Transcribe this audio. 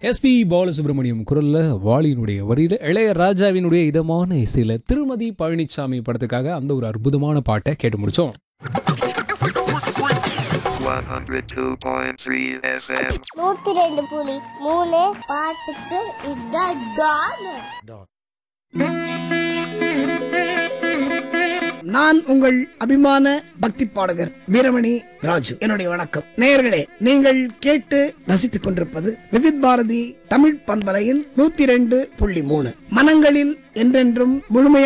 SP Balasubramaniam குரல்ல வாலியினுடைய வரியில இளையராஜாவினுடைய இதமான இசையில திருமதி பழனிசாமி படத்துக்காக அந்த ஒரு அற்புதமான பாட்டை கேட்டு முடிச்சோம் 102.3 FM. நூத்தி ரெண்டு புலி மூணு பாட்டுக்கு இதான் டான் நான் உங்கள் அபிமான பக்தி பாடகர் வீரமணி ராஜு என்னுடைய வணக்கம் நேயர்களே நீங்கள் கேட்டு ரசித்துக் கொண்டிருப்பது விவித் பாரதி தமிழ் பண்பலையின் நூத்தி ரெண்டு புள்ளி மூணு மனங்களில் என்றென்றும் முழுமையாக